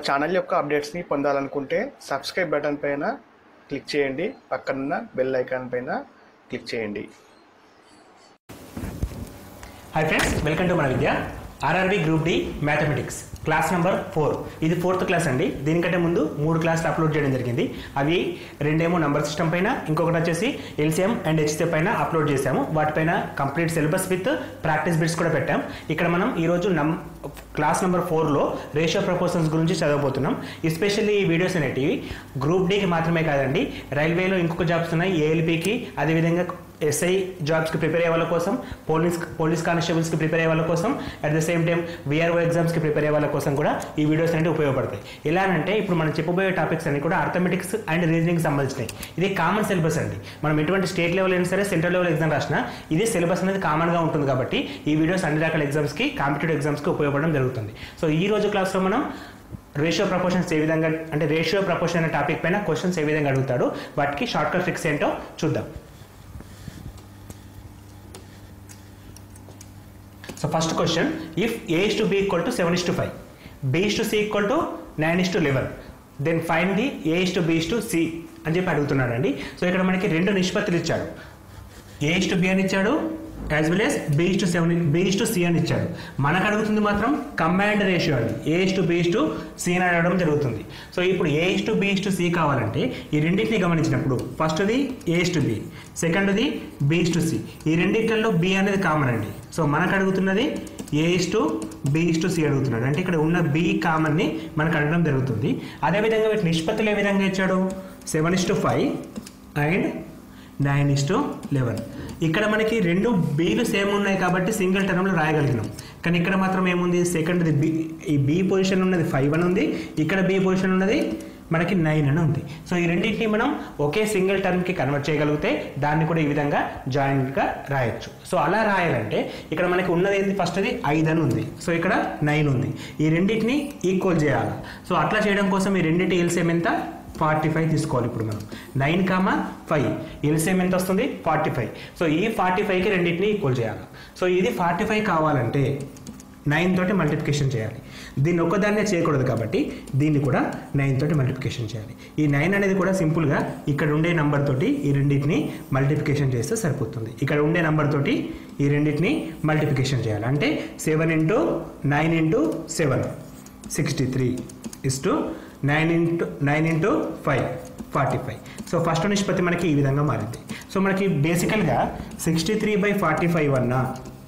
Channel యొక్క అప్డేట్స్ని పొందాలనుకుంటే subscribe button పైన క్లిక్ చేయండి పక్కనున్న బెల్ ఐకాన్ పైన క్లిక్ చేయండి హాయ్ ఫ్రెండ్స్ వెల్కమ్ టు మన Vidya RRB group D mathematics class number four ఇది ఫోర్త్ క్లాస్ అండి దీనికంటే ముందు మూడు క్లాసులు అప్లోడ్ చేయడం జరిగింది అవి రెండేమో నంబర్ సిస్టమ్ పైన ఇంకొకటి వచ్చేసి ఎల్సిఎం అండ్ హెచ్సిఎం పైన అప్లోడ్ చేశాము వాటిపైన complete syllabus with practice bits కూడా పెట్టాం ఇక్కడ మనం ఈరోజు నం క్లాస్ నెంబర్ ఫోర్లో రేషియో ప్రపోజల్స్ గురించి చదవబోతున్నాం ఎస్పెషల్లీ ఈ వీడియోస్ అనేటివి గ్రూప్ డీకి మాత్రమే కాదండి రైల్వేలో ఇంకొక జాబ్స్ ఉన్నాయి ఏఎల్పికి అదేవిధంగా ఎస్ఐ జాబ్స్కి ప్రిపేర్ అయ్యే వాళ్ళ కోసం పోలీస్ పోలీస్ కానిస్టేబుల్స్కి ప్రిపేర్ అయ్యే వాళ్ళ కోసం at the same time VRO ఎగ్జామ్స్కి ప్రిపేర్ అయ్యే వాళ్ళ కోసం కూడా ఈ వీడియోస్ అనేవి ఉపయోగపడతాయి ఎలా అంటే ఇప్పుడు మనం చెప్పబోయే టాపిక్స్ అన్ని కూడా అర్థమెటిక్స్ అండ్ రీజనింగ్ సంబంధించినవి ఇది కామన్ సిలబస్ అండి మనం ఎటువంటి స్టేట్ లెవెల్ అయినా సరే సెంట్రల్ లెవెల్ ఎగ్జామ్ రాసినా ఇది సిలబస్ అనేది కామన్గా ఉంటుంది కాబట్టి ఈ వీడియోస్ అన్ని రకాల ఎగ్జామ్స్కి కాంపిటేటివ్ ఎగ్జామ్స్కి ఉపయోగపడడం జరుగుతుంది సో ఈ రోజు క్లాస్లో మనం రేషియో ప్రపోర్షన్స్ ఏ విధంగా అంటే రేషియో ప్రపోర్షన్ అనే టాపిక్ పైన క్వశ్చన్స్ ఏ విధంగా అడుగుతాడు వాటికి షార్ట్ కట్ ట్రిక్స్ ఏంటో చూద్దాం so first question if A is to B equal to seven is to five B is to C equal to nine is to eleven then find the A is to B is to C అని చెప్పి అడుగుతున్నాడు అండి so ఇక్కడ మనకి రెండు నిష్పత్తులు ఇచ్చాడు A is to B అని ఇచ్చాడు as well as B is to seven B is to C అని ఇచ్చాడు మనకు అడుగుతుంది మాత్రం కంబైన్డ్ రేషియో అండి A is to B is to C అని అడగడం జరుగుతుంది సో ఇప్పుడు A is to B is to C కావాలంటే ఈ రెండింటిని గమనించినప్పుడు ఫస్ట్ది ఏ ఇస్ టు బి సెకండ్ది బి ఇస్ టు సి ఈ రెండింటిలో బి అనేది కామన్ అండి సో మనకు అడుగుతున్నది A is to B is to C అడుగుతున్నాడు అంటే ఇక్కడ ఉన్న బి కామన్ని మనకు అడగడం జరుగుతుంది అదేవిధంగా వీటి నిష్పత్తులు ఏ విధంగా ఇచ్చాడు seven is to five and nine is to eleven ఇక్కడ మనకి రెండు బీలు సేమ్ ఉన్నాయి కాబట్టి సింగిల్ టర్మ్లో రాయగలిగినాం కానీ ఇక్కడ మాత్రం ఏముంది సెకండ్ది బి ఈ బి పొజిషన్ ఉన్నది ఫైవ్ అని ఉంది ఇక్కడ బి పొజిషన్ ఉన్నది మనకి నైన్ అని ఉంది సో ఈ రెండింటిని మనం ఒకే సింగిల్ టర్మ్కి కన్వర్ట్ చేయగలిగితే దాన్ని కూడా ఈ విధంగా జాయింట్గా రాయొచ్చు సో అలా రాయాలంటే ఇక్కడ మనకి ఉన్నది ఏంది ఫస్ట్ది ఐదు అని ఉంది సో ఇక్కడ నైన్ ఉంది ఈ రెండింటిని ఈక్వల్ చేయాలి సో అట్లా చేయడం కోసం ఈ రెండింటి ఎల్సిఎం ఎంత ఫార్టీ ఫైవ్ తీసుకోవాలి ఇప్పుడు మనం నైన్ కామా ఫైవ్ ఎల్సిఎం ఎంత వస్తుంది ఫార్టీ ఫైవ్ సో ఈ ఫార్టీ ఫైవ్కి రెండింటిని ఈక్వల్ చేయాలి సో ఇది ఫార్టీ ఫైవ్ కావాలంటే నైన్ తోటి మల్టిప్లికేషన్ చేయాలి దీన్ని ఒక్కదాన్నే చేయకూడదు కాబట్టి దీన్ని కూడా నైన్ తోటి మల్టిప్లికేషన్ చేయాలి ఈ నైన్ అనేది కూడా సింపుల్గా ఇక్కడ ఉండే నెంబర్ తోటి ఈ రెండింటిని మల్టిప్లికేషన్ చేస్తే సరిపోతుంది ఇక్కడ ఉండే నెంబర్ తోటి ఈ రెండింటిని మల్టిప్లికేషన్ చేయాలి అంటే seven into nine into seven sixty three is to nine into nine into five forty five so first నిష్పత్తి మనకి ఈ విధంగా మారింది సో మనకి బేసికల్గా sixty three by forty five అన్నా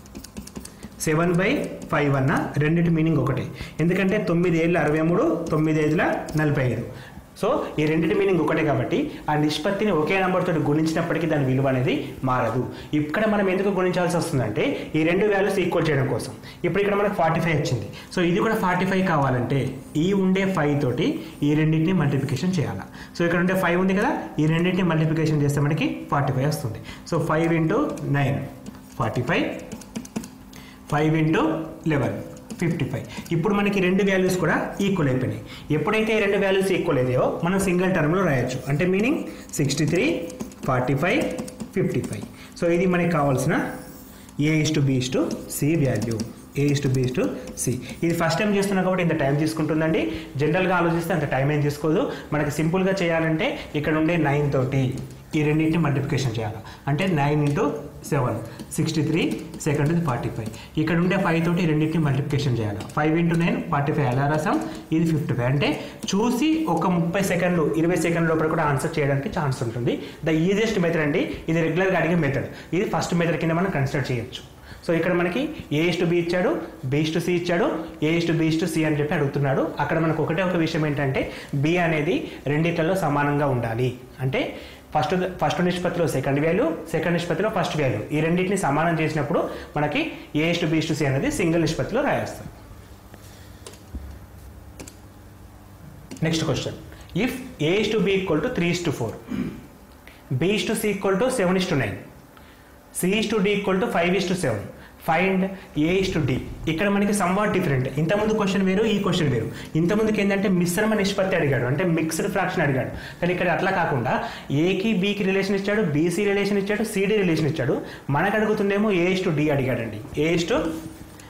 సెవెన్ బై ఫైవ్ అన్న రెండింటి మీనింగ్ ఒకటే ఎందుకంటే తొమ్మిది ఏళ్ళు అరవై మూడు తొమ్మిది ఐదుల నలభై ఐదు సో ఈ రెండింటి మీనింగ్ ఒకటే కాబట్టి ఆ నిష్పత్తిని ఒకే నెంబర్ తోటి గుణించినప్పటికీ దాని విలువ అనేది మారదు ఇక్కడ మనం ఎందుకు గుణించాల్సి వస్తుందంటే ఈ రెండు వాల్యూస్ ఈక్వల్ చేయడం కోసం ఇప్పుడు ఇక్కడ మనకు ఫార్టీ ఫైవ్ వచ్చింది సో ఇది కూడా ఫార్టీ ఫైవ్ కావాలంటే ఈ ఉండే ఫైవ్ తోటి ఈ రెండింటిని మల్టిప్లికేషన్ చేయాలి సో ఇక్కడ ఉండే ఫైవ్ ఉంది కదా ఈ రెండింటిని మల్టిప్లికేషన్ చేస్తే మనకి ఫార్టీ ఫైవ్ వస్తుంది so five into nine forty five five into eleven fifty five ఇప్పుడు మనకి రెండు వాల్యూస్ కూడా ఈక్వల్ అయిపోయినాయి ఎప్పుడైతే ఈ రెండు వాల్యూస్ ఈక్వల్ అయ్యాయో మనం సింగిల్ టర్మ్లో రాయొచ్చు అంటే meaning sixty three forty five fifty five so ఇది మనకి కావాల్సిన A is to B is to C value A is to B is to C ఇది ఫస్ట్ టైం చేస్తున్నాం కాబట్టి ఇంత టైం తీసుకుంటుందండి జనరల్గా ఆలోచిస్తే అంత టైం ఏం తీసుకోదు మనకి సింపుల్గా చేయాలంటే ఇక్కడ ఉండే నైన్ తోటి ఈ రెండింటిని మల్టిప్లికేషన్ చేయాలి అంటే nine into seven sixty three second forty five ఇక్కడ ఉండే ఫైవ్ తోటి రెండింటిని మల్టిప్లికేషన్ చేయాలి five into nine forty five ఎలా రాసాం ఇది ఫిఫ్టీ ఫైవ్ అంటే చూసి ఒక ముప్పై సెకండ్లు ఇరవై సెకండ్ లోపల కూడా ఆన్సర్ చేయడానికి ఛాన్స్ ఉంటుంది ద ఈజియెస్ట్ మెథడ్ అండి ఇది రెగ్యులర్గా అడిగే మెథడ్ ఇది ఫస్ట్ మెథడ్ కింద మనం కన్సిడర్ చేయొచ్చు సో ఇక్కడ మనకి ఏ ఇస్ టు బి ఇచ్చాడు బి ఇస్ టు సి ఇచ్చాడు A is to B is to C అని చెప్పి అడుగుతున్నాడు అక్కడ మనకు ఒకటే ఒక విషయం ఏంటంటే బి అనేది రెండిట్లలో సమానంగా ఉండాలి అంటే ఫస్ట్ ఫస్ట్ నిష్పత్తిలో సెకండ్ వాల్యూ సెకండ్ నిష్పత్తిలో ఫస్ట్ వాల్యూ ఈ రెండింటిని సమానం చేసినప్పుడు మనకి A is to B is to C అనేది సింగిల్ నిష్పత్తిలో రాయేస్తాం next question if A is to B equal to three is to four B is to C equal to seven is to nine C is to D equal to five is to seven find A is to D ఇక్కడ మనకి somewhat different ఇంతకుముందు question వేరు ఈ question వేరు ఇంతకుముందుకి ఏంటంటే మిశ్రమ నిష్పత్తి అడిగాడు అంటే మిక్స్డ్ ఫ్రాక్షన్ అడిగాడు కానీ ఇక్కడ అట్లా కాకుండా ఏకి బికి రిలేషన్ ఇచ్చాడు బీసీ రిలేషన్ ఇచ్చాడు సిడి రిలేషన్ ఇచ్చాడు మనకు అడుగుతుందేమో ఏ ఇస్ టు డి అడిగాడండి ఏ ఇస్ టు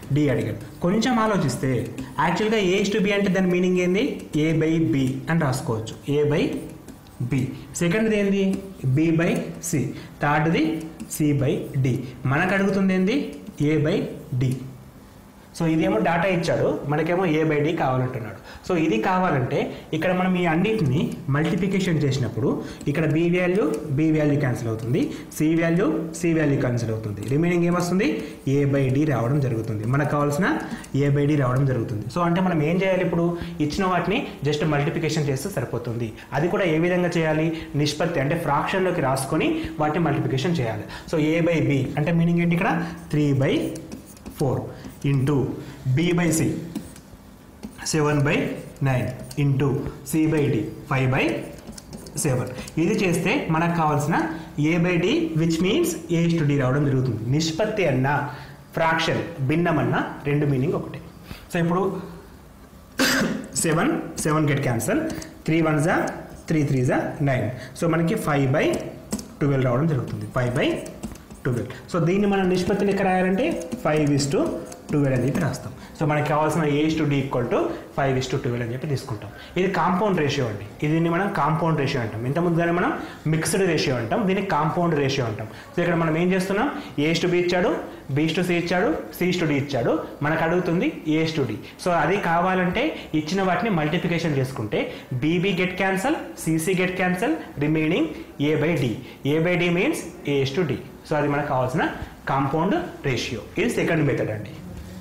డి అడిగాడు కొంచెం ఆలోచిస్తే యాక్చువల్గా ఏ టు బి అంటే దాని మీనింగ్ ఏంది ఏ బై బి అని రాసుకోవచ్చు ఏ బై బి సెకండ్ది ఏంది బి బై సి థర్డ్ది సి బై డి మనకు అడుగుతుంది ఏంది ఏ బై డి సో ఇదేమో డాటా ఇచ్చాడు మనకేమో ఏ బై డి కావాలంటున్నాడు సో ఇది కావాలంటే ఇక్కడ మనం ఈ అన్నిటిని మల్టిప్లికేషన్ చేసినప్పుడు ఇక్కడ B value B value cancel అవుతుంది C value C value cancel అవుతుంది రిమైనింగ్ ఏమొస్తుంది ఏ బై డి రావడం జరుగుతుంది మనకు కావాల్సిన ఏ బై డి రావడం జరుగుతుంది సో అంటే మనం ఏం చేయాలి ఇప్పుడు ఇచ్చిన వాటిని జస్ట్ మల్టిప్లికేషన్ చేస్తే సరిపోతుంది అది కూడా ఏ విధంగా చేయాలి నిష్పత్తి అంటే ఫ్రాక్షన్లోకి రాసుకొని వాటిని మల్టిప్లికేషన్ చేయాలి సో ఏ బై బి అంటే మీనింగ్ ఏంటి ఇక్కడ three by four into B by C seven by nine into C by D five by seven ఇది చేస్తే మనకు కావాల్సిన A by D which means A to D రావడం జరుగుతుంది నిష్పత్తి అన్న ఫ్రాక్షన్ భిన్నం అన్న రెండు మీనింగ్ ఒకటే సో ఇప్పుడు seven seven get cancel three one జా త్రీ త్రీ జా నైన్ సో మనకి ఫైవ్ బై ట్వెల్వ్ రావడం జరుగుతుంది ఫైవ్ బై ట్వెల్వ్ సో దీన్ని మనం నిష్పత్తిని ఎక్కడ రాయాలంటే ఫైవ్ ఇస్ టు ట్వెల్వ్ అని చెప్పి రాస్తాం సో మనకి కావాల్సిన A is to D equal to five is to twelve అని చెప్పి తీసుకుంటాం ఇది కాంపౌండ్ రేషియో అండి ఇది దీన్ని మనం కాంపౌండ్ రేషియో అంటాం ఇంత ముందుగానే మనం మిక్స్డ్ రేషియో అంటాం దీన్ని కాంపౌండ్ రేషియో అంటాం సో ఇక్కడ మనం ఏం చేస్తున్నాం ఏజ్ టు బి ఇచ్చాడు బీస్ టు సి ఇచ్చాడు సిస్ టు డి ఇచ్చాడు మనకు అడుగుతుంది ఏస్ టు డి సో అది కావాలంటే ఇచ్చిన వాటిని మల్టిప్లికేషన్ చేసుకుంటే BB get cancel CC get cancel remaining A by D A by D means A is to D so అది మనకు కావాల్సిన కాంపౌండ్ రేషియో ఇది సెకండ్ మెథడ్ అండి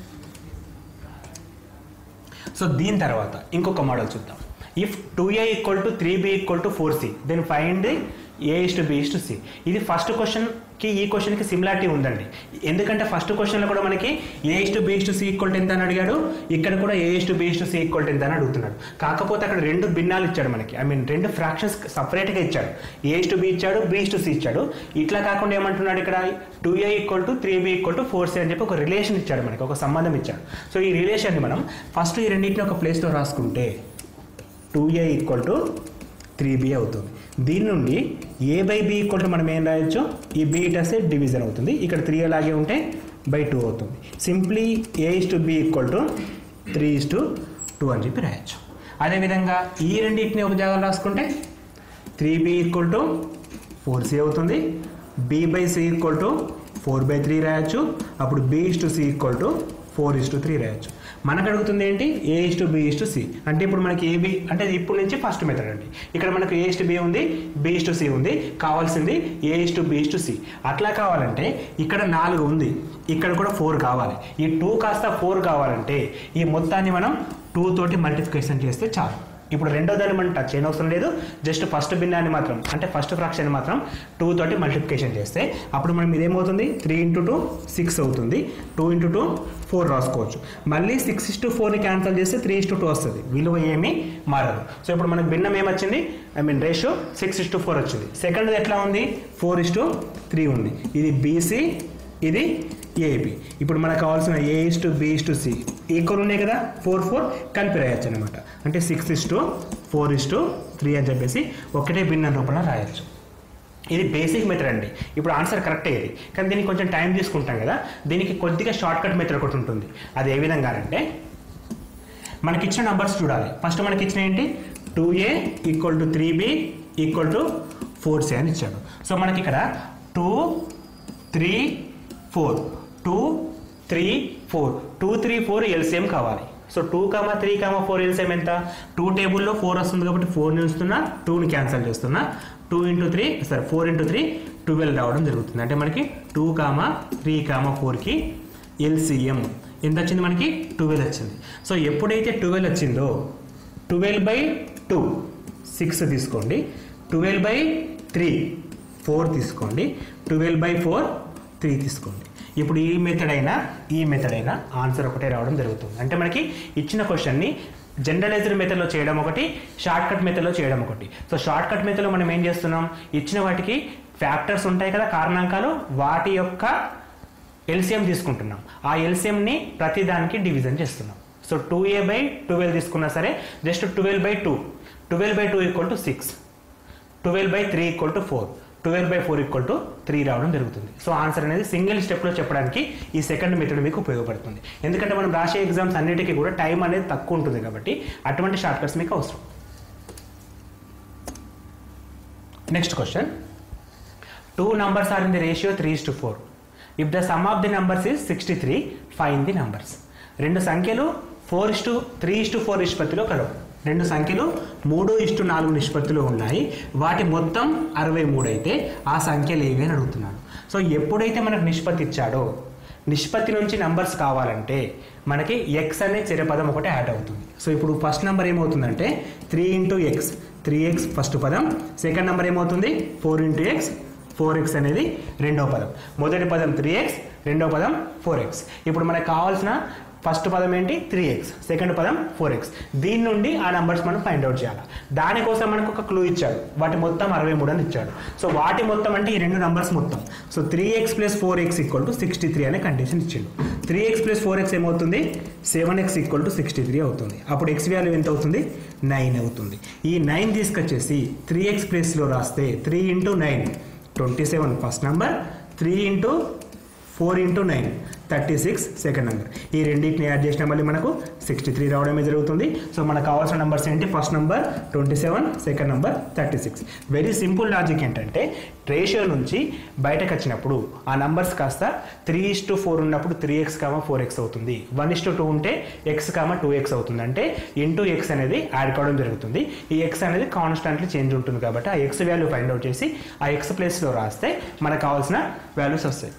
సో దీని తర్వాత ఇంకొక మోడల్ చూద్దాం if two A equal to three B equal to four C then find A is to B is to C ఇది ఫస్ట్ క్వశ్చన్కి ఈ క్వశ్చన్కి సిమిలారిటీ ఉందండి ఎందుకంటే ఫస్ట్ క్వశ్చన్లో కూడా మనకి A is to B is to C equal ఎంత అని అడిగాడు ఇక్కడ కూడా A is to B is to C equal ఎంత అని అడుగుతున్నాడు కాకపోతే అక్కడ రెండు భిన్నాలు ఇచ్చాడు మనకి ఐ మీన్ రెండు ఫ్రాక్షన్స్ సపరేట్గా ఇచ్చాడు ఏ ఇస్ టు బి ఇచ్చాడు బి ఇస్ టు సి ఇచ్చాడు ఇట్లా కాకుండా ఏమంటున్నాడు ఇక్కడ two A equal to three B equal to four C అని చెప్పి ఒక రిలేషన్ ఇచ్చాడు మనకి ఒక సంబంధం ఇచ్చాడు సో ఈ రిలేషన్ని మనం ఫస్ట్ ఈ రెండింటిని ఒక ప్లేస్లో రాసుకుంటే two A equal to three B అవుతుంది దీని నుండి A by B equal to మనం ఏం రాయొచ్చు ఈ బి ఇటస్తే డివిజన్ అవుతుంది ఇక్కడ త్రీ అలాగే ఉంటే బై టూ అవుతుంది simply A is to B equal to three is to two అని చెప్పి రాయొచ్చు అదేవిధంగా ఈ రెండింటిని ఒక జాగా రాసుకుంటే three B equal to four C అవుతుంది B by C equal to four by three రాయొచ్చు అప్పుడు B is to C equal to four is to three రాయొచ్చు మనకు అడుగుతుంది ఏంటి A is to B is to C అంటే ఇప్పుడు మనకి ఏబి అంటే ఇప్పుడు నుంచి ఫస్ట్ మెథడ్ అండి ఇక్కడ మనకు ఏ ఇస్ టు బి ఉంది బి ఇస్ టు సి ఉంది కావాల్సింది A is to B is to C అట్లా కావాలంటే ఇక్కడ నాలుగు ఉంది ఇక్కడ కూడా ఫోర్ కావాలి ఈ టూ కాస్త ఫోర్ కావాలంటే ఈ మొత్తాన్ని మనం టూ తోటి మల్టిఫికేషన్ చేస్తే చాలు ఇప్పుడు రెండో దాన్ని మనం టచ్ చేయని అవసరం లేదు జస్ట్ ఫస్ట్ భిన్నాన్ని మాత్రం అంటే ఫస్ట్ ఫ్రాక్షన్ మాత్రం టూ తోటి మల్టిప్లికేషన్ చేస్తే అప్పుడు మనం ఇదేమవుతుంది త్రీ ఇంటూ టూ సిక్స్ అవుతుంది టూ ఇంటూ టూ ఫోర్ రాసుకోవచ్చు మళ్ళీ సిక్స్ ఇస్ టు ఫోర్ని క్యాన్సల్ చేస్తే త్రీ ఇస్ టు టూ వస్తుంది విలువ ఏమీ మారదు సో ఇప్పుడు మనకు భిన్నం ఏమొచ్చింది I mean ratio six is to four వచ్చింది సెకండ్ ఎట్లా ఉంది ఫోర్ ఇస్ టు త్రీ ఉంది ఇది బీసీ ఇది ఏబి ఇప్పుడు మనకు కావాల్సిన A is to B is to C equal ఉన్నాయి కదా ఫోర్ ఫోర్ కలిపి రాయొచ్చు అనమాట అంటే six is to four is to three అని చెప్పేసి ఒకటే భిన్న రూపంలో రాయొచ్చు ఇది బేసిక్ మెథడ్ అండి ఇప్పుడు ఆన్సర్ కరెక్టే ఇది కానీ దీనికి కొంచెం టైం తీసుకుంటాం కదా దీనికి కొద్దిగా షార్ట్ కట్ మెథడ్ ఒకటి ఉంటుంది అది ఏ విధంగా అంటే మనకి ఇచ్చిన నంబర్స్ చూడాలి ఫస్ట్ మనకి ఇచ్చిన ఏంటి two A equal to three B equal to four C అని ఇచ్చాడు సో మనకి ఇక్కడ two three four two three four two three four LCM కావాలి so two comma three comma four LCM ఎంత టూ టేబుల్లో ఫోర్ వస్తుంది కాబట్టి ఫోర్ ఉంచుతున్నా టూని క్యాన్సిల్ చేస్తున్నా టూ ఇంటూ త్రీ సరే ఫోర్ ఇంటూ త్రీ ట్వెల్వ్ రావడం జరుగుతుంది అంటే మనకి టూ కామా త్రీ కామా ఫోర్కి ఎల్సిఎం ఎంత వచ్చింది మనకి ట్వెల్వ్ వచ్చింది సో ఎప్పుడైతే ట్వెల్వ్ వచ్చిందో ట్వెల్వ్ బై టూ సిక్స్ తీసుకోండి ట్వెల్వ్ బై త్రీ ఫోర్ తీసుకోండి ట్వెల్వ్ బై ఫోర్ త్రీ తీసుకోండి ఇప్పుడు ఈ మెథడ్ అయినా ఈ మెథడ్ అయినా ఆన్సర్ ఒకటే రావడం జరుగుతుంది అంటే మనకి ఇచ్చిన క్వశ్చన్ని జనరలైజ్డ్ మెథడ్లో చేయడం ఒకటి షార్ట్ కట్ మెథడ్లో చేయడం ఒకటి సో షార్ట్ కట్ మెథడ్లో మనం ఏం చేస్తున్నాం ఇచ్చిన వాటికి ఫ్యాక్టర్స్ ఉంటాయి కదా కారణాంకాలు వాటి యొక్క ఎల్సిఎం తీసుకుంటున్నాం ఆ ఎల్సిఎంని ప్రతి దానికి డివిజన్ చేస్తున్నాం so two A by twelve తీసుకున్నా సరే just twelve by two twelve by two equal to six twelve by three equal to four twelve by four equal to three రావడం జరుగుతుంది సో ఆన్సర్ అనేది సింగిల్ స్టెప్లో చెప్పడానికి ఈ second method మీకు ఉపయోగపడుతుంది ఎందుకంటే మనం రాసే ఎగ్జామ్స్ అన్నిటికీ కూడా టైం అనేది తక్కువ ఉంటుంది కాబట్టి అటువంటి షార్ట్ కట్స్ మీకు అవసరం next question two numbers are in the ratio three to four if the sum of the numbers is sixty three find the numbers రెండు సంఖ్యలు four is to three is to four నిష్పత్తిలో కలవు రెండు సంఖ్యలు మూడు ఇస్టు నాలుగు నిష్పత్తిలో ఉన్నాయి వాటి మొత్తం అరవై మూడు అయితే ఆ సంఖ్యలు ఏవి అని అడుగుతున్నాడు సో ఎప్పుడైతే మనకు నిష్పత్తి ఇచ్చాడో నిష్పత్తి నుంచి నంబర్స్ కావాలంటే మనకి ఎక్స్ అనే చిరపదం ఒకటి యాడ్ అవుతుంది సో ఇప్పుడు ఫస్ట్ నెంబర్ ఏమవుతుందంటే three into X three X first పదం సెకండ్ నెంబర్ ఏమవుతుంది four into X four X అనేది రెండో పదం మొదటి పదం త్రీ ఎక్స్ రెండో పదం ఫోర్ ఎక్స్ ఇప్పుడు మనకు కావాల్సిన ఫస్ట్ పదం ఏంటి త్రీ ఎక్స్ సెకండ్ పదం ఫోర్ ఎక్స్ దీని నుండి ఆ నంబర్స్ మనం ఫైండ్ అవుట్ చేయాలి దానికోసం మనకు ఒక క్లూ ఇచ్చాడు వాటి మొత్తం అరవై మూడు అని ఇచ్చాడు సో వాటి మొత్తం అంటే ఈ రెండు నంబర్స్ మొత్తం so three X plus four X equal to sixty three అనే కండిషన్ ఇచ్చిండు three X plus four X ఏమవుతుంది seven X equal to sixty three అవుతుంది అప్పుడు ఎక్స్ వాల్యూ ఎంత అవుతుంది నైన్ అవుతుంది ఈ నైన్ తీసుకొచ్చేసి త్రీ ఎక్స్ ప్లస్లో రాస్తే three into nine twenty seven first number three into four into nine thirty six second number ఈ రెండింటిని యాడ్ చేసిన మళ్ళీ మనకు సిక్స్టీ త్రీ రావడమే జరుగుతుంది సో మనకు కావాల్సిన నెంబర్స్ ఏంటి first number twenty seven second number thirty six very simple logic ఏంటంటే రేషియో నుంచి బయటకు వచ్చినప్పుడు ఆ నంబర్స్ కాస్త త్రీ ఇస్ టు ఫోర్ ఉన్నప్పుడు three X comma four X అవుతుంది వన్ ఇస్ టు టూ ఉంటే ఎక్స్ కామా టూ ఎక్స్ అవుతుంది అంటే ఇంటూ ఎక్స్ అనేది యాడ్ కావడం జరుగుతుంది ఈ ఎక్స్ అనేది కాన్స్టాంట్లీ చేంజ్ ఉంటుంది కాబట్టి ఆ ఎక్స్ వాల్యూ ఫైండ్ అవుట్ చేసి ఆ ఎక్స్ ప్లేస్లో రాస్తే మనకు కావాల్సిన వాల్యూస్ వస్తాయి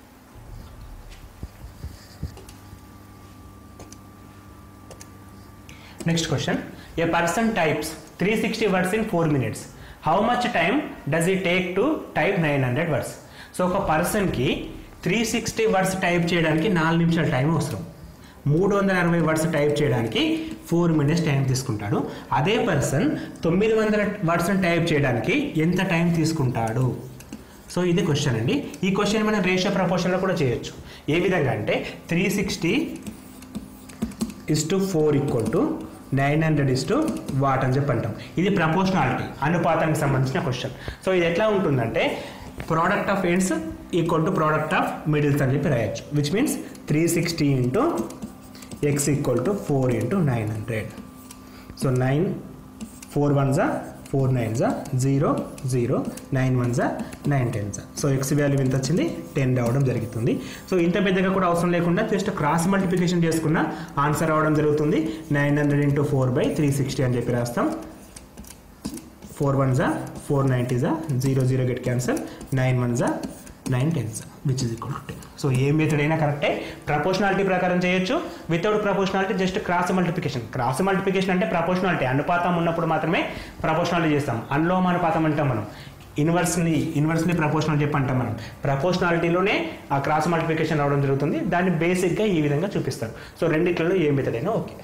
next question a person types three sixty words in four minutes how much time does he take to type nine hundred words so ఒక పర్సన్కి త్రీ సిక్స్టీ వర్డ్స్ టైప్ చేయడానికి నాలుగు నిమిషాల టైం అవసరం మూడు వందల అరవై వర్డ్స్ టైప్ చేయడానికి ఫోర్ మినిట్స్ టైం తీసుకుంటాడు అదే పర్సన్ తొమ్మిది వందల వర్డ్స్ టైప్ చేయడానికి ఎంత టైం తీసుకుంటాడు సో ఇది క్వశ్చన్ అండి ఈ క్వశ్చన్ మనం రేషియో ప్రపోర్షన్లో కూడా చేయొచ్చు ఏ విధంగా అంటే three sixty is to four equal to nine hundred is to what అని చెప్పి అంటాం ఇది ప్రపోర్షనాలిటీ అనుపాతానికి సంబంధించిన క్వశ్చన్ సో ఇది ఎట్లా ఉంటుందంటే product of ends equal to product of middles అని చెప్పి రాయొచ్చు which means three sixty into X equal to four into nine hundred so nine four one జా ఫోర్ నైన్ జా జీరో జీరో నైన్ వన్ జా nine ten జా so X value ఎంత వచ్చింది ten రావడం జరుగుతుంది సో ఇంత పెద్దగా కూడా అవసరం లేకుండా జస్ట్ క్రాస్ మల్టిప్లికేషన్ చేసుకున్న ఆన్సర్ రావడం జరుగుతుంది nine hundred into four by three sixty అని చెప్పి రాస్తాం ఫోర్ వన్ జా ఫోర్ నైంటీ జా zero zero get cancel nine one జా నైన్ టెన్ జా which is equal to ten so ఏ మెథడ్ అయినా కరెక్టే ప్రపోర్షనాలిటీ ప్రకారం చేయొచ్చు without proportionality just cross multiplication cross multiplication అంటే ప్రపోర్షనాలిటీ అనుపాతం ఉన్నప్పుడు మాత్రమే ప్రపోర్షనాలిటీ చేస్తాం అనులోమ అనుపాతం అంటాం మనం ఇన్వర్స్ని ఇన్వర్స్ని ప్రపోర్షనల్ చెప్పి అంటాం మనం ప్రపోర్షనాలిటీలోనే ఆ క్రాస్ మల్టిప్లికేషన్ రావడం జరుగుతుంది దాన్ని బేసిక్గా ఈ విధంగా చూపిస్తారు సో రెండిట్లలో ఏ మెథడ్ అయినా okay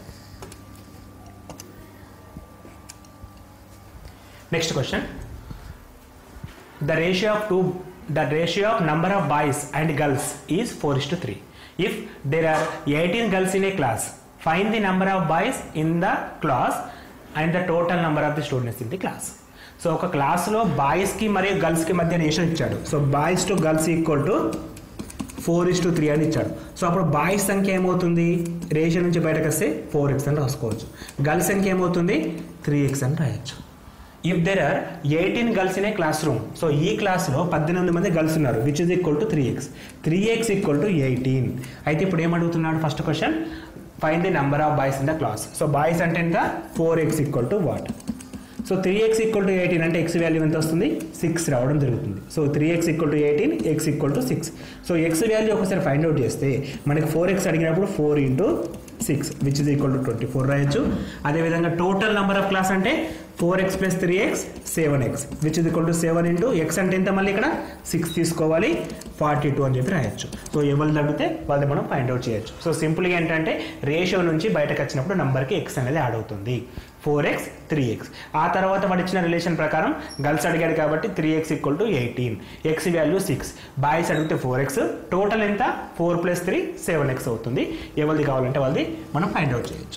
next question the ratio of two the ratio of number of boys and girls is 4 is to 3 if there are 18 girls in a class find the number of boys in the class and the total number of the students in the class so ఒక క్లాస్లో బాయ్స్కి మరియు గర్ల్స్కి మధ్య ratio ఇచ్చాడు so boys to girls equal to four is to three అని ఇచ్చాడు so అప్పుడు బాయ్స్ సంఖ్య ఏమవుతుంది రేషియో నుంచి బయటకు వస్తే ఫోర్ ఎక్స్ అని రాసుకోవచ్చు గర్ల్స్ సంఖ్య ఏమవుతుంది త్రీ ఎక్స్ అని రాయొచ్చు if there are eighteen girls in a classroom so ఈ క్లాస్లో పద్దెనిమిది మంది గర్ల్స్ ఉన్నారు which is equal to three X three X equal to eighteen అయితే ఇప్పుడు ఏమడుగుతున్నాడు first question find the number of boys in the class so boys అంటే ఎంత four X equal to what so three X equal to eighteen అంటే X value ఎంత వస్తుంది six రావడం జరుగుతుంది so three X equal to eighteen X equal to six so X value ఒకసారి find out చేస్తే మనకి ఫోర్ ఎక్స్ అడిగినప్పుడు four into six which is equal to twenty four రాయొచ్చు అదేవిధంగా టోటల్ నెంబర్ ఆఫ్ క్లాస్ అంటే four X plus three X seven X which is equal to seven into X అంటే ఎంత మళ్ళీ ఇక్కడ సిక్స్ తీసుకోవాలి ఫార్టీ టూ అని చెప్పి రాయొచ్చు సో ఎవరు తగ్గితే వాళ్ళది మనం ఫైండ్ అవుట్ చేయొచ్చు సో సింపుల్గా ఏంటంటే రేషియో నుంచి బయటకు వచ్చినప్పుడు నెంబర్కి ఎక్స్ అనేది యాడ్ అవుతుంది ఫోర్ ఎక్స్ త్రీ ఎక్స్ ఆ తర్వాత వాడు ఇచ్చిన రిలేషన్ ప్రకారం గర్ల్స్ అడిగాడు కాబట్టి three X equal to eighteen X value six boys అడిగితే ఫోర్ ఎక్స్ టోటల్ ఎంత four plus three seven X అవుతుంది ఎవరిది కావాలంటే వాళ్ళది మనం ఫైండ్ అవుట్ చేయొచ్చు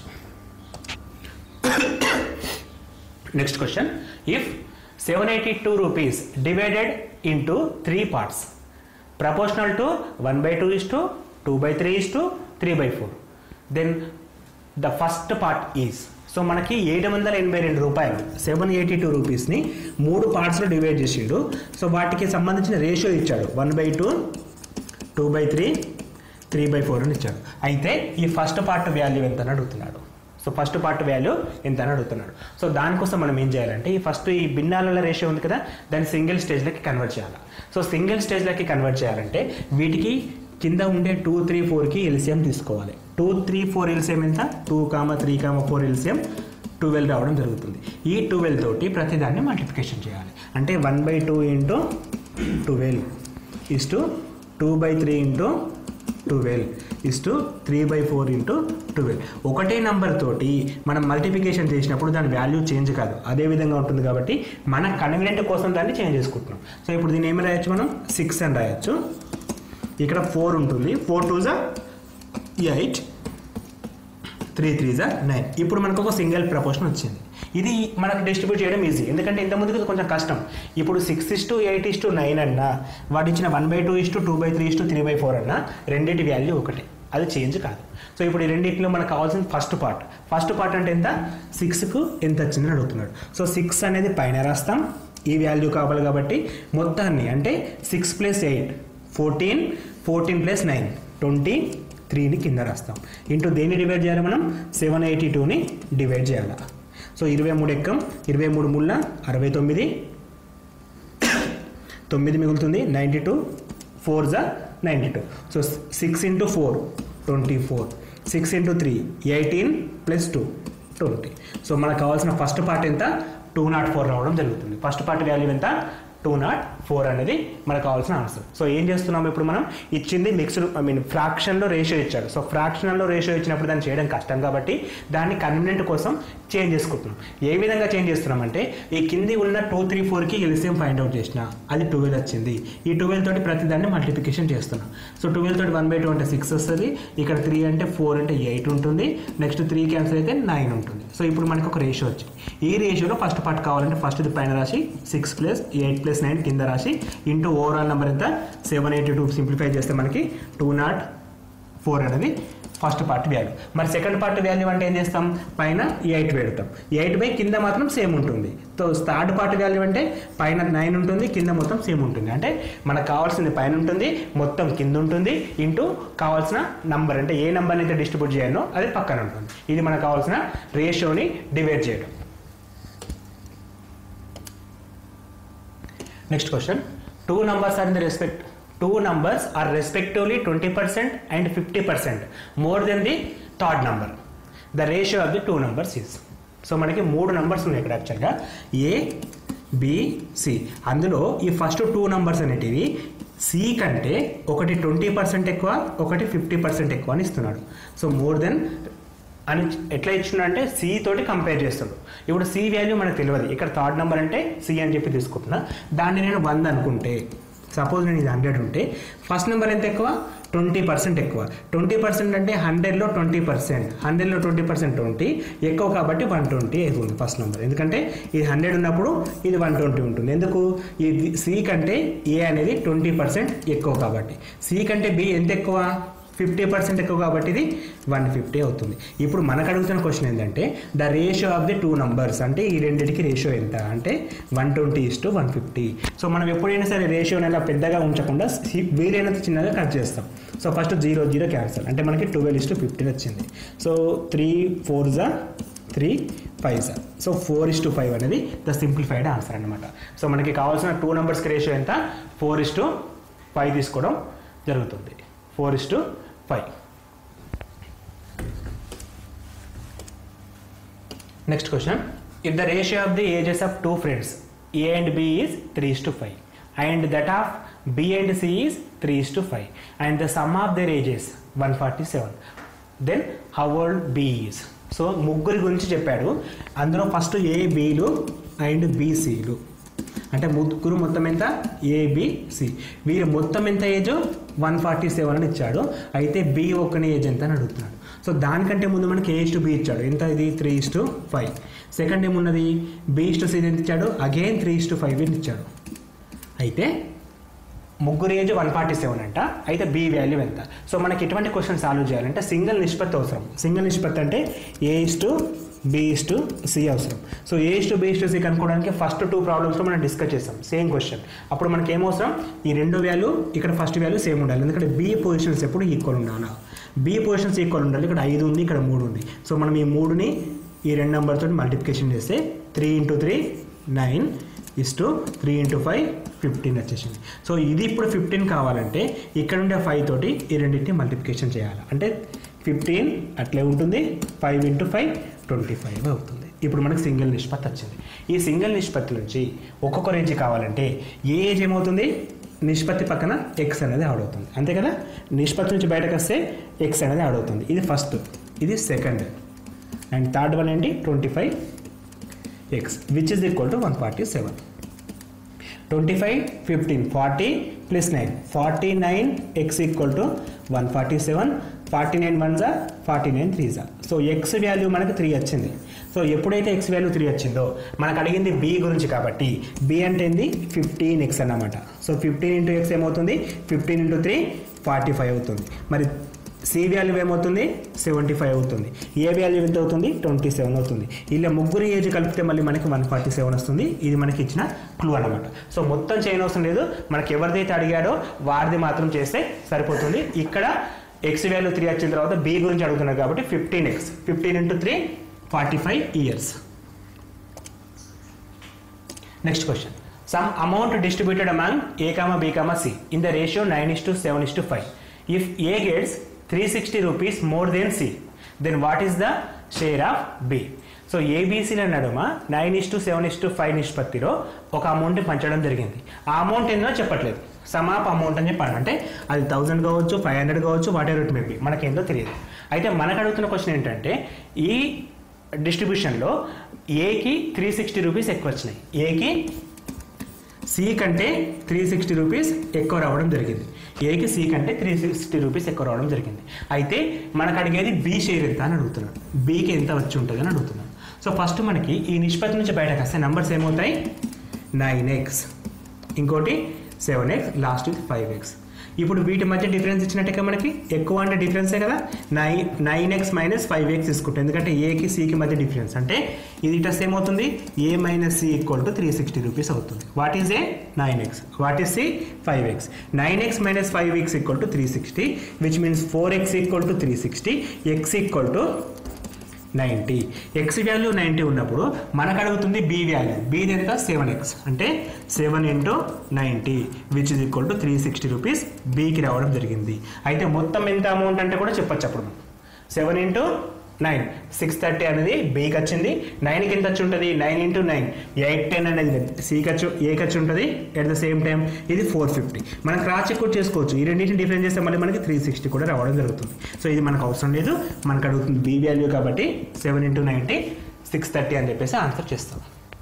next question if seven eighty two rupees divided into three parts proportional to 1 by 2 is to 2 by 3 is to 3 by 4 then the first part is so మనకి ఏడు వందల ఎనభై రెండు రూపాయలు సెవెన్ ఎయిటీ టూ రూపీస్ని మూడు పార్ట్స్లో divide చేసిండు so వాటికి సంబంధించిన రేషియో ఇచ్చాడు one by two two by three three by four అని ఇచ్చాడు అయితే ఈ ఫస్ట్ పార్ట్ వాల్యూ ఎంత అని అడుగుతున్నాడు సో ఫస్ట్ పార్ట్ వాల్యూ ఎంత అని అడుగుతున్నాడు సో దానికోసం మనం ఏం చేయాలంటే ఈ ఫస్ట్ ఈ భిన్నాల రేషియో ఉంది కదా దాన్ని సింగిల్ స్టేజ్లకి కన్వర్ట్ చేయాలి సో సింగిల్ స్టేజ్లకి కన్వర్ట్ చేయాలంటే వీటికి కింద ఉండే టూ త్రీ ఫోర్కి ఎల్సిఎం తీసుకోవాలి టూ త్రీ ఫోర్ ఎల్సిఎం ఎంత two comma three comma four LCM twelve రావడం జరుగుతుంది ఈ ట్వెల్వ్ తోటి ప్రతిదాన్ని మల్టిప్లికేషన్ చేయాలి అంటే one by two into twelve is to two by three into twelve is to three by four into twelve ఒకటే number తోటి మనం మల్టిప్లికేషన్ చేసినప్పుడు దాని వాల్యూ చేంజ్ కాదు అదే విధంగా ఉంటుంది కాబట్టి మన కన్వీనియంట్ కోసం దాన్ని చేంజ్ చేసుకుంటున్నాం సో ఇప్పుడు దీన్ని ఏమి రాయొచ్చు మనం సిక్స్ అని రాయొచ్చు ఇక్కడ ఫోర్ ఉంటుంది ఫోర్ టూ జా ఎయిట్ త్రీ త్రీ జా నైన్ ఇప్పుడు మనకు ఒక సింగిల్ ప్రపోర్షన్ వచ్చింది ఇది మనకు డిస్ట్రిబ్యూట్ చేయడం ఈజీ ఎందుకంటే ఇంత ముందుకు ఇది కొంచెం కష్టం ఇప్పుడు six is to eight is to nine అన్నా వాడు ఇచ్చిన one by two is to two by three is to three by four అన్నా రెండింటి వాల్యూ ఒకటే అది చేంజ్ కాదు సో ఇప్పుడు ఈ రెండింటిలో మనకు కావాల్సిన ఫస్ట్ పార్ట్ ఫస్ట్ పార్ట్ అంటే ఎంత సిక్స్కు ఎంత వచ్చిందని అడుగుతున్నాడు సో సిక్స్ అనేది పైన రాస్తాం ఈ వాల్యూ కావాలి కాబట్టి మొత్తాన్ని అంటే six plus eight fourteen fourteen plus nine twenty త్రీని కింద రాస్తాం ఇంటూ దేన్ని డివైడ్ చేయాలి మనం సెవెన్ ఎయిటీ టూని డివైడ్ చేయాలి సో ఇరవై మూడు ఎక్కం ఇరవై మూడు ముళ్ళ అరవై తొమ్మిది తొమ్మిది మిగులుతుంది నైంటీ టూ ఫోర్ జా ninety two so six into four twenty four six into three eighteen plus two twenty so మనకు కావాల్సిన ఫస్ట్ పార్ట్ ఎంత టూ నాట్ ఫోర్ రావడం జరుగుతుంది ఫస్ట్ పార్ట్ వాల్యూ ఎంత టూ నాట్ ఫోర్ అనేది మనకు కావాల్సిన ఆన్సర్ సో ఏం చేస్తున్నాం ఇప్పుడు మనం ఇచ్చింది మిక్స్డ్ ఐ మీన్ ఫ్రాక్షన్లో రేషియో ఇచ్చాడు సో ఫ్రాక్షన్లో రేషియో ఇచ్చినప్పుడు దాన్ని చేయడం కష్టం కాబట్టి దాన్ని కన్వీనియంట్ కోసం చేంజ్ చేసుకుంటున్నాం ఏ విధంగా చేంజ్ చేస్తున్నామంటే ఈ కింది ఉన్న టూ త్రీ ఫోర్కి ఎల్సిఎం ఫైండ్ అవుట్ చేసిన అది ట్వెల్వ్ వచ్చింది ఈ ట్వెల్వ్ తోటి ప్రతి దాన్ని మల్టిప్లికేషన్ చేస్తున్నాం సో ట్వెల్వ్ తోటి వన్ బై టూ అంటే సిక్స్ వస్తుంది ఇక్కడ త్రీ అంటే ఫోర్ అంటే ఎయిట్ ఉంటుంది నెక్స్ట్ త్రీ క్యాన్సిల్ అయితే నైన్ ఉంటుంది సో ఇప్పుడు మనకు ఒక రేషియో వచ్చింది ఈ రేషియోలో ఫస్ట్ పార్ట్ కావాలంటే ఫస్ట్ ఇది పైన రాసి six plus eight plus nine కింద రాసి ఇంటూ ఓవరాల్ నెంబర్ ఎంత సెవెన్ ఎయిటీ టూ సింప్లిఫై చేస్తే మనకి టూ నాట్ ఫోర్ అనేది ఫస్ట్ పార్ట్ వాల్యూ మరి సెకండ్ పార్ట్ వాల్యూ అంటే ఏం చేస్తాం పైన ఎయిట్ పెడతాం ఎయిట్ బై కింద మాత్రం సేమ్ ఉంటుంది సో థర్డ్ పార్ట్ వాల్యూ అంటే పైన నైన్ ఉంటుంది కింద మొత్తం సేమ్ ఉంటుంది అంటే మనకు కావాల్సింది పైన ఉంటుంది మొత్తం కింద ఉంటుంది ఇంటూ కావాల్సిన నంబర్ అంటే ఏ నెంబర్ని అయితే డిస్ట్రిబ్యూట్ చేయాలో అది పక్కన ఉంటుంది ఇది మనకు కావాల్సిన రేషియోని డివైడ్ చేయడం next question two numbers are in the respect two numbers are respectively twenty percent and fifty percent more than the third number the ratio of the two numbers is so మనకి మూడు numbers ఉన్నాయి ఇక్కడ యాక్చువల్గా ఏ B C అందులో ఈ first two numbers అనేటివి C కంటే ఒకటి ట్వంటీ పర్సెంట్ ఎక్కువ ఒకటి ఫిఫ్టీ పర్సెంట్ ఎక్కువ అని ఇస్తున్నాడు సో మోర్ దెన్ అని ఎట్లా ఇచ్చిండు అంటే సి తోటి కంపేర్ చేస్తాడు ఇప్పుడు సి వాల్యూ మనకు తెలియదు ఇక్కడ థర్డ్ నెంబర్ అంటే సి అని చెప్పి తీసుకుంటున్నా దాన్ని నేను వంద అనుకుంటే సపోజ్ నేను ఇది హండ్రెడ్ ఉంటే ఫస్ట్ నెంబర్ ఎంత ఎక్కువ ట్వంటీ పర్సెంట్ ఎక్కువ ట్వంటీ పర్సెంట్ అంటే హండ్రెడ్లో ట్వంటీ పర్సెంట్ హండ్రెడ్లో ట్వంటీ పర్సెంట్ ట్వంటీ ఎక్కువ కాబట్టి వన్ ట్వంటీ అవుతుంది ఫస్ట్ నెంబర్ ఎందుకంటే ఇది హండ్రెడ్ ఉన్నప్పుడు ఇది వన్ ట్వంటీ ఉంటుంది ఎందుకు ఇది సి కంటే ఏ అనేది ట్వంటీ పర్సెంట్ ఎక్కువ కాబట్టి సి కంటే బి ఎంత ఎక్కువ ఫిఫ్టీ పర్సెంట్ ఎక్కువ కాబట్టి ఇది వన్ ఫిఫ్టీ అవుతుంది ఇప్పుడు మనకు అడుగుతున్న క్వశ్చన్ ఏంటంటే the ratio of the two numbers అంటే ఈ రెండింటికి రేషియో ఎంత అంటే one twenty is to one fifty so మనం ఎప్పుడైనా సరే రేషియోని అలా పెద్దగా ఉంచకుండా సి- వీలైనంత చిన్నగా కట్ చేస్తాం so first zero zero cancel అంటే మనకి ట్వెల్వ్ ఇస్ టు ఫిఫ్టీన్ వచ్చింది సో త్రీ ఫోర్ జా త్రీ ఫైవ్ జా so four is to five అనేది ద సింప్లిఫైడ్ ఆన్సర్ అనమాట సో మనకి కావాల్సిన టూ నెంబర్స్కి రేషియో ఎంత ఫోర్ ఇస్ టు ఫైవ్ తీసుకోవడం జరుగుతుంది four is to five next question if the ratio of the ages of two friends A and B is three is to five and that of B and C is three is to five and the sum of their ages one forty seven then how old B is so ముగ్గురి గురించి చెప్పాడు అందులో first A బిలు and బీసీలు అంటే ముగ్గురు మొత్తం ఎంత ABC వీరు మొత్తం ఎంత ఏజ్ వన్ ఫార్టీ సెవెన్ అని ఇచ్చాడు అయితే బి ఒక్కని ఏజ్ ఎంత అని అడుగుతున్నాడు సో దానికంటే ముందు మనకి ఏ టు బి ఇచ్చాడు ఎంత ఇది three is to five second ఏమున్నది బి టు సి ఎంత ఇచ్చాడు again three is to five ఇచ్చాడు అయితే ముగ్గురు ఏజ్ వన్ ఫార్టీ సెవెన్ అంట అయితే బి వాల్యూ ఎంత సో మనకి ఎటువంటి క్వశ్చన్ సాల్వ్ చేయాలంటే సింగిల్ నిష్పత్తి అవసరం సింగిల్ నిష్పత్తి అంటే A is to B is to C అవసరం so A is to B is to C కనుక్కోవడానికి ఫస్ట్ టూ ప్రాబ్లమ్స్లో మనం డిస్కస్ చేస్తాం సేమ్ క్వశ్చన్ అప్పుడు మనకి ఏమవసరం ఈ రెండు వాల్యూ ఇక్కడ ఫస్ట్ వాల్యూ సేమ్ ఉండాలి ఎందుకంటే బి పొజిషన్స్ ఎప్పుడు ఈక్వల్ ఉండాలి బి పొజిషన్స్ ఈక్వల్ ఉండాలి ఇక్కడ ఐదు ఉంది ఇక్కడ మూడు ఉంది సో మనం ఈ మూడుని ఈ రెండు నెంబర్తో మల్టిప్లికేషన్ చేస్తే three into three nine is to three into five fifteen వచ్చేసింది సో ఇది ఇప్పుడు ఫిఫ్టీన్ కావాలంటే ఇక్కడ ఉండే ఫైవ్ తోటి ఈ రెండింటిని మల్టిప్లికేషన్ చేయాలి అంటే ఫిఫ్టీన్ అట్లే ఉంటుంది five into five twenty five అవుతుంది ఇప్పుడు మనకు సింగిల్ నిష్పత్తి వచ్చింది ఈ సింగిల్ నిష్పత్తి నుంచి ఒక్కొక్క రేంజ్ కావాలంటే ఏ ఏజ్ ఏమవుతుంది నిష్పత్తి పక్కన ఎక్స్ అనేది యాడ్ అవుతుంది అంతే కదా నిష్పత్తి నుంచి బయటకు వస్తే ఎక్స్ అనేది యాడ్ అవుతుంది ఇది ఫస్ట్ ఇది సెకండ్ అండ్ థర్డ్ వన్ ఏంటి twenty five X which is equal to one forty seven twenty five fifteen forty plus nine forty nine X equal to one forty seven forty nine one జా forty nine three జా so X value మనకు three వచ్చింది so ఎప్పుడైతే X value three వచ్చిందో మనకు అడిగింది B గురించి కాబట్టి బి అంటే ఏంది ఫిఫ్టీన్ ఎక్స్ అన్నమాట సో ఫిఫ్టీన్ ఇంటూ ఎక్స్ ఏమవుతుంది fifteen into three forty five అవుతుంది మరి సి వాల్యూ ఏమవుతుంది సెవెంటీ ఫైవ్ అవుతుంది ఏ వాల్యూ ఎంత అవుతుంది ట్వంటీ సెవెన్ అవుతుంది ఇలా ముగ్గురు ఏజ్ కలిపితే మళ్ళీ మనకి వన్ ఫార్టీ సెవెన్ వస్తుంది ఇది మనకి ఇచ్చిన క్లూ అనమాట సో మొత్తం చేయని అవసరం లేదు మనకి ఎవరిదైతే అడిగాడో వారిది మాత్రం చేస్తే సరిపోతుంది ఇక్కడ ఎక్స్ వాల్యూ త్రీ వచ్చిన తర్వాత బి గురించి అడుగుతున్నారు కాబట్టి fifteen X fifteen into three forty five years next question sum amount distributed among A comma B comma C in the ratio nine is to seven is to five if A gets three sixty rupees more than C then what is the share of B so ఏబీసీల నడుమ nine is to seven is to five నిష్పత్తిలో ఒక amount పంచడం జరిగింది ఆ amount ఏందో చెప్పట్లేదు some of amount అని చెప్పాను అంటే అది థౌసండ్ కావచ్చు ఫైవ్ హండ్రెడ్ కావచ్చు వాట్ ఎవర్ ఇట్ మేబీ మనకేందో తెలియదు అయితే మనకు అడుగుతున్న క్వశ్చన్ ఏంటంటే ఈ డిస్ట్రిబ్యూషన్లో ఏకి త్రీ సిక్స్టీ రూపీస్ ఎక్కువ వచ్చినాయి ఏకి సి కంటే త్రీ సిక్స్టీ రూపీస్ ఎక్కువ రావడం జరిగింది ఏకి సి కంటే త్రీ సిక్స్టీ రూపీస్ ఎక్కువ రావడం జరిగింది అయితే మనకు అడిగేది బి షేర్ ఎంత అని అడుగుతున్నాడు బీకి ఎంత వచ్చి ఉంటుంది అని అడుగుతున్నాడు సో ఫస్ట్ మనకి ఈ నిష్పత్తి నుంచి బయటకు వస్తే నెంబర్స్ ఏమవుతాయి నైన్ ఎక్స్ ఇంకోటి seven X last with five X ఇప్పుడు వీటి మధ్య డిఫరెన్స్ ఇచ్చినట్టుగా మనకి ఎక్కువ అంటే డిఫరెన్సే కదా nine nine X minus five X తీసుకుంటాం ఎందుకంటే ఏకి సికి మధ్య డిఫరెన్స్ అంటే ఇది ఇట సేమ్ అవుతుంది A minus C equal to three sixty rupees అవుతుంది what is A nine X what is C five X nine X minus five X equal to three sixty which means four X equal to three sixty X equal to ninety X value ninety ఉన్నప్పుడు మనకు అడుగుతుంది B value బీది ఎంత seven X అంటే seven into ninety which is equal to three sixty rupees బీకి రావడం జరిగింది అయితే మొత్తం ఎంత అమౌంట్ అంటే కూడా చెప్పొచ్చు అప్పుడు seven into nine six thirty అనేది బీకి వచ్చింది నైన్కి ఎంత వచ్చి ఉంటుంది nine into nine eight ten అనేది సికి వచ్చి ఏకి వచ్చి ఉంటుంది ఎట్ ద సేమ్ టైం ఇది ఫోర్ ఫిఫ్టీ మనం క్రాస్ చెక్ కూడా చేసుకోవచ్చు ఈ రెండింటిని డిఫరెన్స్ చేస్తే మళ్ళీ మనకి త్రీ సిక్స్టీ కూడా రావడం జరుగుతుంది సో ఇది మనకు అవసరం లేదు మనకు అడుగుతుంది బీ వాల్యూ కాబట్టి seven into ninety six thirty అని చెప్పేసి ఆన్సర్ చేస్తాం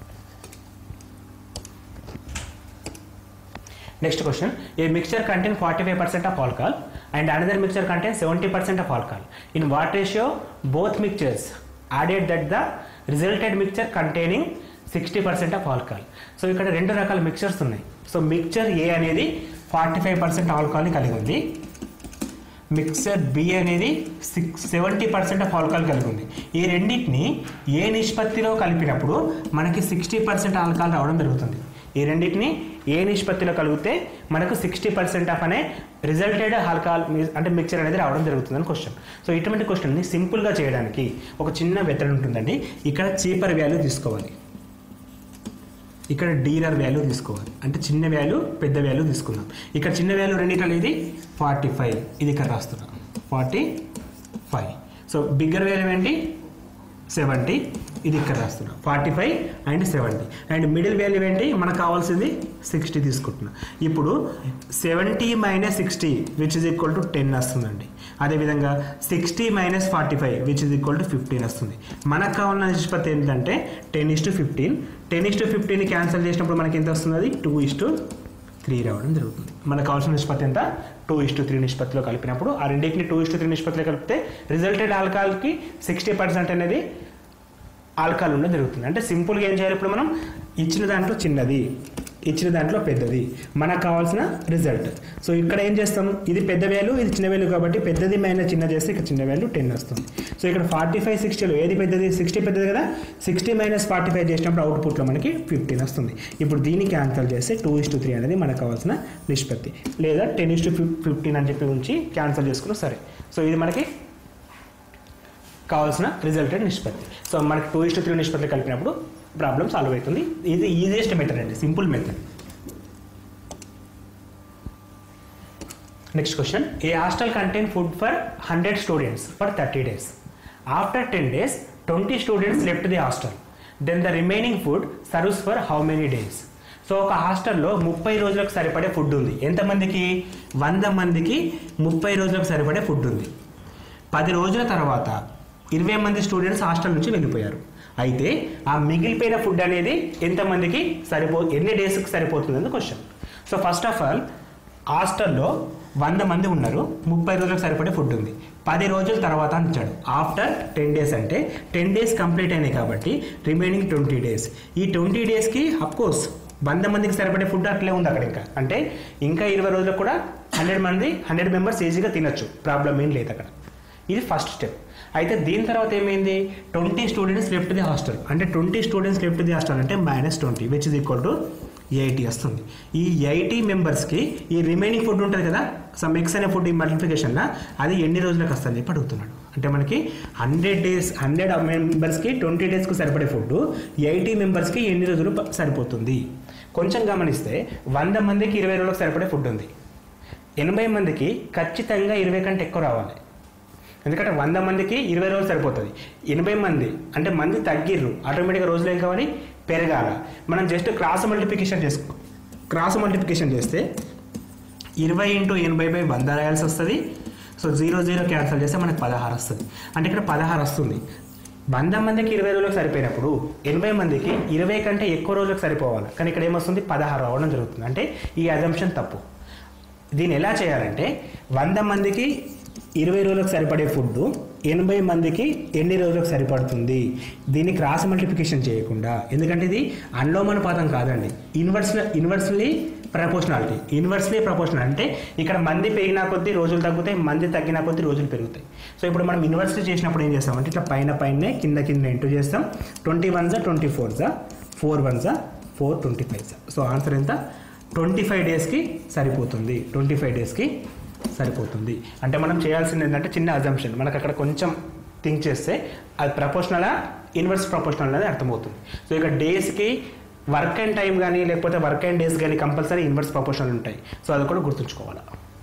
Next question. A mixture contains 45% of alcohol and another mixture contains 70% of alcohol. In what ratio both mixtures added that the resulted mixture containing 60% of alcohol. So ఇక్కడ రెండు రకాల mixtures ఉన్నాయి so mixture ఏ అనేది forty five percent ఆల్కహాల్ని కలిగి ఉంది mixer B అనేది six seventy percent of alcohol కలిగి ఉంది ఈ రెండింటిని ఏ నిష్పత్తిలో కలిపినప్పుడు మనకి సిక్స్టీ పర్సెంట్ ఆల్కహాల్ రావడం జరుగుతుంది ఈ రెండింటిని ఏ నిష్పత్తిలో కలిగితే మనకు సిక్స్టీ పర్సెంట్ ఆఫ్ అనే రిజల్టెడ్ ఆల్కహాల్ అంటే మిక్చర్ అనేది రావడం జరుగుతుందని క్వశ్చన్ సో ఇటువంటి క్వశ్చన్ని సింపుల్గా చేయడానికి ఒక చిన్న మెథడ్ ఉంటుందండి ఇక్కడ చీపర్ వాల్యూ తీసుకోవాలి ఇక్కడ డీలర్ వాల్యూ తీసుకోవాలి అంటే చిన్న వాల్యూ పెద్ద వాల్యూ తీసుకుందాం ఇక్కడ చిన్న వాల్యూ రెండిట్లో ఇది ఫార్టీ ఫైవ్ ఇది ఇక్కడ రాస్తున్నాం forty five so bigger value ఏంటి సెవెంటీ ఇది ఇక్కడ రాస్తున్నాం forty five and seventy and middle value ఏంటి మనకు కావాల్సింది సిక్స్టీ తీసుకుంటున్నాం ఇప్పుడు seventy minus sixty which is equal to ten వస్తుందండి అదేవిధంగా sixty minus forty five which is equal to fifteen వస్తుంది మనకు కావాలన్న నిష్పత్తి ఏంటంటే ten is to fifteen ten is to fifteen cancel చేసినప్పుడు మనకి ఎంత వస్తుంది అది టూ ఇస్ టు త్రీ రావడం జరుగుతుంది మనకు కావాల్సిన నిష్పత్తి ఎంత టూ ఇస్ టు త్రీ నిష్పత్తిలో కలిపినప్పుడు ఆ రెండింటిని టూ ఇస్ టు త్రీ నిష్పత్తిలో కలిపితే రిజల్టెడ్ ఆల్కహాల్కి సిక్స్టీ పర్సెంట్ అనేది ఆల్కహాల్ ఉండడం జరుగుతుంది అంటే సింపుల్గా ఏం చేయాలి ఇప్పుడు మనం ఇచ్చిన దాంట్లో చిన్నది ఇచ్చిన దాంట్లో పెద్దది మనకు కావాల్సిన రిజల్ట్ సో ఇక్కడ ఏం చేస్తాం ఇది పెద్ద వాల్యూ ఇది చిన్న వాల్యూ కాబట్టి పెద్దది మైనస్ చిన్న చేస్తే ఇక్కడ చిన్న వాల్యూ టెన్ వస్తుంది సో ఇక్కడ ఫార్టీ ఫైవ్ సిక్స్టీలో ఏది పెద్దది సిక్స్టీ పెద్దది కదా సిక్స్టీ మైనస్ ఫార్టీ ఫైవ్ చేసినప్పుడు అవుట్పుట్లో మనకి ఫిఫ్టీన్ వస్తుంది ఇప్పుడు దీన్ని క్యాన్సల్ చేస్తే టూ ఇస్ టు త్రీ అనేది మనకు కావాల్సిన నిష్పత్తి లేదా టెన్ ఇస్ టు ఫిఫ్టీన్ అని చెప్పి ఉంచి క్యాన్సల్ చేసుకున్నా సరే సో ఇది మనకి కావాల్సిన రిజల్టెడ్ నిష్పత్తి సో మనకి టూ ఇస్ టు త్రీ నిష్పత్తి కలిపినప్పుడు ప్రాబ్లం సాల్వ్ అవుతుంది ఇది ఈజియెస్ట్ మెథడ్ అండి simple method next question A hostel contain food for hundred students for thirty days after ten days twenty students left the hostel then the remaining food serves for how many days so ఒక హాస్టల్లో ముప్పై రోజులకు సరిపడే food ఉంది ఎంతమందికి వంద మందికి ముప్పై రోజులకు సరిపడే ఫుడ్ ఉంది పది రోజుల తర్వాత ఇరవై మంది స్టూడెంట్స్ హాస్టల్ నుంచి వెళ్ళిపోయారు అయితే ఆ మిగిలిపోయిన ఫుడ్ అనేది ఎంతమందికి సరిపో ఎన్ని డేస్కి సరిపోతుంది question so first of all హాస్టల్లో వంద మంది ఉన్నారు ముప్పై రోజులకు సరిపడే ఫుడ్ ఉంది పది రోజుల తర్వాత అని ఇచ్చాడు ఆఫ్టర్ టెన్ డేస్ అంటే టెన్ డేస్ కంప్లీట్ అయినాయి కాబట్టి రిమైనింగ్ ట్వంటీ డేస్ ఈ ట్వంటీ డేస్కి కోర్స్ వంద మందికి సరిపడే ఫుడ్ అట్లే ఉంది అక్కడ ఇంకా అంటే ఇంకా ఇరవై రోజులకు కూడా హండ్రెడ్ మంది హండ్రెడ్ మెంబర్స్ ఈజీగా తినొచ్చు ప్రాబ్లం ఏం లేదు అక్కడ ఇది ఫస్ట్ స్టెప్ అయితే దీని తర్వాత ఏమైంది twenty students left the hostel అంటే twenty students left the hostel అంటే minus twenty which is equal to eighty వస్తుంది ఈ ఎయిటీ మెంబర్స్కి ఈ రిమైనింగ్ ఫుడ్ ఉంటుంది కదా సమ్ ఎక్స్ అనే ఫుడ్ ఈ మల్టిప్లికేషన్లో అది ఎన్ని రోజులకు వస్తుంది చెప్పి అడుగుతున్నాడు అంటే మనకి హండ్రెడ్ డేస్ హండ్రెడ్ మెంబర్స్కి ట్వంటీ డేస్కి సరిపడే ఫుడ్ ఎయిటీ మెంబర్స్కి ఎన్ని రోజులు ప- సరిపోతుంది కొంచెం గమనిస్తే వంద మందికి ఇరవై రోజులకు సరిపడే ఫుడ్ ఉంది ఎనభై మందికి ఖచ్చితంగా ఇరవై కంటే ఎక్కువ రావాలి ఎందుకంటే వంద మందికి ఇరవై రోజులు సరిపోతుంది ఎనభై మంది అంటే మంది తగ్గిర్రు ఆటోమేటిక్గా రోజులు ఏం కావాలి పెరగాల మనం జస్ట్ క్రాస్ మల్టిప్లికేషన్ చేసుకో క్రాస్ మల్టిప్లికేషన్ చేస్తే ఇరవై ఇంటూ ఎనభై బై వంద రాయాల్సి వస్తుంది సో జీరో జీరో క్యాన్సిల్ చేస్తే మనకి పదహారు వస్తుంది అంటే ఇక్కడ పదహారు వస్తుంది వంద మందికి ఇరవై రోజులకు సరిపోయినప్పుడు ఎనభై మందికి ఇరవై కంటే ఎక్కువ రోజులకు సరిపోవాలి కానీ ఇక్కడ ఏమొస్తుంది పదహారు రావడం జరుగుతుంది అంటే ఈ అజంప్షన్ తప్పు దీన్ని ఎలా చేయాలంటే వంద మందికి ఇరవై రోజులకు సరిపడే ఫుడ్ ఎనభై మందికి ఎన్ని రోజులకు సరిపడుతుంది దీన్ని క్రాస్ మల్టిప్లికేషన్ చేయకుండా ఎందుకంటే ఇది అన్లోమనుపాతం కాదండి inverse inversely proportionality inversely proportional అంటే ఇక్కడ మంది పెరిగిన కొద్దీ రోజులు తగ్గుతాయి మంది తగ్గిన కొద్దీ రోజులు పెరుగుతాయి సో ఇప్పుడు మనం ఇన్వర్స్లీ చేసినప్పుడు ఏం చేస్తామంటే ఇట్లా పైన పైనే కింద కింద ఇంటూ చేస్తాం ట్వంటీ వన్ జా ట్వంటీ ఫోర్ జా ఫోర్ వన్ జా ఫోర్ ట్వంటీ ఫైవ్ జా సో ఆన్సర్ ఎంత ట్వంటీ ఫైవ్ డేస్కి సరిపోతుంది ట్వంటీ ఫైవ్ డేస్కి సరిపోతుంది అంటే మనం చేయాల్సింది ఏంటంటే చిన్న అజంప్షన్ మనకు అక్కడ కొంచెం థింక్ చేస్తే అది ప్రపోర్షనలా ఇన్వర్స్ ప్రపోర్షనల్ అనేది అర్థమవుతుంది సో ఇక డేస్కి వర్క్ అండ్ టైం కానీ లేకపోతే వర్క్ అండ్ డేస్ కానీ కంపల్సరీ ఇన్వర్స్ ప్రపోర్షనల్ ఉంటాయి సో అది కూడా గుర్తుంచుకోవాలి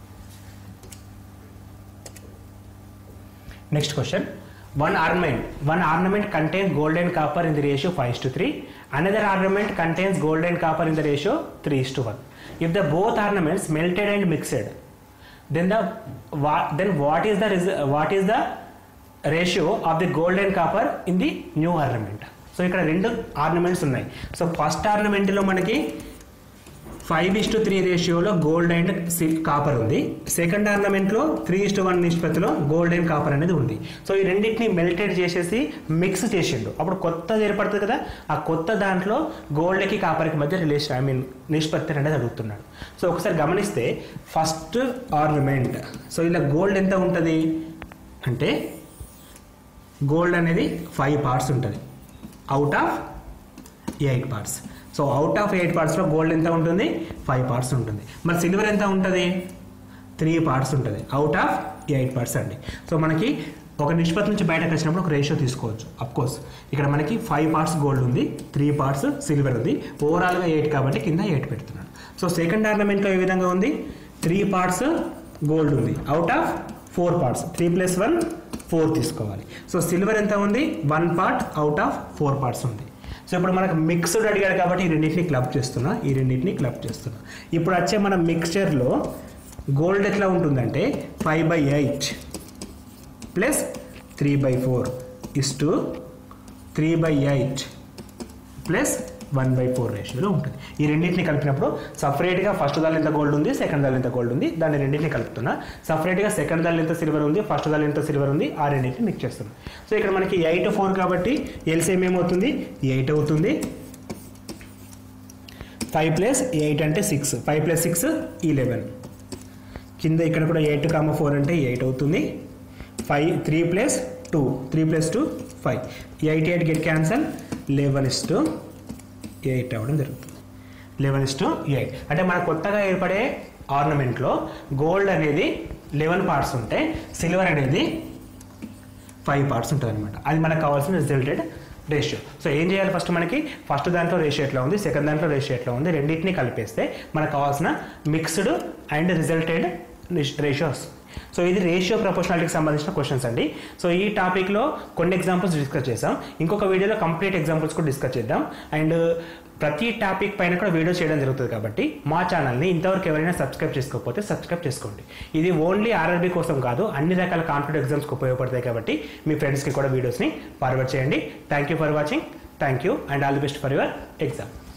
next question one ornament one ornament contains gold and copper in the ratio five to three another ornament contains gold and copper in the ratio three to one if the both ornaments melted and mixed then the what then what is the res- what is the ratio of the gold and copper in the new ornament so ఇక్కడ రెండు ornaments ఉన్నాయి so first ఆర్నమెంట్లో మనకి five is to three రేషియోలో gold and silk copper ఉంది second ఆర్నమెంట్లో three is to one నిష్పత్తిలో gold and copper అనేది ఉంది సో ఈ రెండింటిని మెల్టెడ్ చేసేసి మిక్స్ చేసిండు అప్పుడు కొత్తది ఏర్పడుతుంది కదా ఆ కొత్త దాంట్లో గోల్డ్కి కాపర్కి మధ్య రిలేషన్ ఐ మీన్ నిష్పత్తి అనేది అడుగుతున్నాడు సో ఒకసారి గమనిస్తే ఫస్ట్ ఆర్నమెంట్ సో ఇలా గోల్డ్ ఎంత ఉంటుంది అంటే గోల్డ్ అనేది ఫైవ్ పార్ట్స్ ఉంటుంది out of eight parts so out of eight పార్ట్స్లో గోల్డ్ ఎంత ఉంటుంది ఫైవ్ పార్ట్స్ ఉంటుంది మరి సిల్వర్ ఎంత ఉంటుంది త్రీ పార్ట్స్ ఉంటుంది అవుట్ ఆఫ్ ఎయిట్ పార్ట్స్ అండి సో మనకి ఒక నిష్పత్తి నుంచి బయటకు వచ్చినప్పుడు ఒక రేషియో తీసుకోవచ్చు అఫ్ కోర్స్ ఇక్కడ మనకి ఫైవ్ పార్ట్స్ గోల్డ్ ఉంది త్రీ పార్ట్స్ సిల్వర్ ఉంది ఓవరాల్గా ఎయిట్ కాబట్టి కింద ఎయిట్ పెడుతున్నాడు సో సెకండ్ ఆర్నమెంట్లో ఏ విధంగా ఉంది త్రీ పార్ట్స్ గోల్డ్ ఉంది out of four parts three plus one four తీసుకోవాలి సో సిల్వర్ ఎంత ఉంది one part out of four parts ఉంది సో ఇప్పుడు మనకు మిక్స్డ్ అడిగాడు కాబట్టి ఈ రెండింటిని క్లబ్ చేస్తున్నా ఈ రెండింటిని క్లబ్ చేస్తున్నా ఇప్పుడు వచ్చే మన మిక్స్చర్లో గోల్డ్ ఎట్లా ఉంటుందంటే five by eight plus three by four is to three by eight plus one by four రేషియోలో ఉంటుంది ఈ రెండింటిని కలిపినప్పుడు సపరేట్గా ఫస్ట్ దాని ఎంత గోల్డ్ ఉంది సెకండ్ దాని ఎంత గోల్డ్ ఉంది దాన్ని రెండింటిని కలుపుతున్నా సపరేట్గా సెకండ్ దాని ఎంత సిల్వర్ ఉంది ఫస్ట్ దాని ఎంత సిల్వర్ ఉంది ఆ రెండింటిని మిక్స్ చేస్తున్నాం సో ఇక్కడ మనకి ఎయిట్ ఫోర్ కాబట్టి ఎల్సిఎం ఏమవుతుంది ఎయిట్ అవుతుంది ఫైవ్ ప్లస్ ఎయిట్ అంటే six five plus six eleven కింద ఇక్కడ కూడా ఎయిట్ కామ ఫోర్ అంటే ఎయిట్ అవుతుంది five three plus two three plus two five eight eight get cancel eleven is to eight అవ్వడం జరుగుతుంది లెవెన్ ఇస్ టు ఎయిట్ అంటే మన కొత్తగా ఏర్పడే ఆర్నమెంట్లో గోల్డ్ అనేది లెవెన్ పార్ట్స్ ఉంటే సిల్వర్ అనేది ఫైవ్ పార్ట్స్ ఉంటుంది అనమాట అది మనకు కావాల్సిన రిజల్టెడ్ రేషియో సో ఏం చేయాలి ఫస్ట్ మనకి ఫస్ట్ దాంట్లో రేషియో ఎట్లా ఉంది సెకండ్ దాంట్లో రేషియో ఎట్లా ఉంది రెండింటిని కలిపేస్తే మనకు కావాల్సిన మిక్స్డ్ అండ్ రిజల్టెడ్ రేషియో వస్తుంది సో ఇది రేషియో ప్రపోర్షనాలిటీకి సంబంధించిన క్వశ్చన్స్ అండి సో ఈ టాపిక్లో కొన్ని ఎగ్జాంపుల్స్ డిస్కస్ చేసాం ఇంకొక వీడియోలో కంప్లీట్ ఎగ్జాంపుల్స్ కూడా డిస్కస్ చేద్దాం అండ్ ప్రతి టాపిక్ పైన కూడా వీడియో చేయడం జరుగుతుంది కాబట్టి మా ఛానల్ని ఇంతవరకు ఎవరైనా సబ్స్క్రైబ్ చేసుకోకపోతే సబ్స్క్రైబ్ చేసుకోండి ఇది ఓన్లీ ఆర్ఆర్బీ కోసం కాదు అన్ని రకాల కాంపిటేటివ్ ఎగ్జామ్స్కి ఉపయోగపడతాయి కాబట్టి మీ ఫ్రెండ్స్కి కూడా వీడియోస్ని ఫార్వర్డ్ చేయండి thank you for watching thank you and all the best for your exam